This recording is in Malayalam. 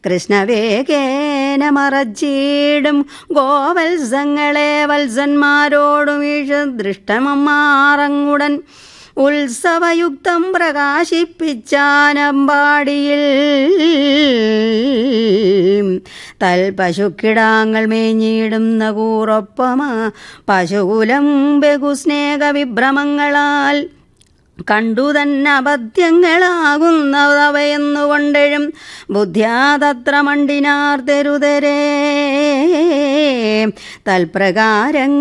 കൃഷ്ണവേഗേന മറച്ചീടും ഗോവത്സങ്ങളെ വത്സന്മാരോടും ഈഷ ദൃഷ്ടമമ്മാറങ്ങുടൻ ഉത്സവയുക്തം പ്രകാശിപ്പിച്ചാനമ്പാടിയിൽ തൽപശുക്കിടാങ്ങൾ മേഞ്ഞിടുന്ന കൂറൊപ്പമാ പശുകുലം ബഹുസ്നേഹ വിഭ്രമങ്ങളാൽ കണ്ടു തന്നെ അപത്യങ്ങളാകുന്നവയെന്നുകൊണ്ടെഴും ബുദ്ധ്യാതത്ര മണ്ടിനാർ തെരുതരേ തൽപ്രകാരം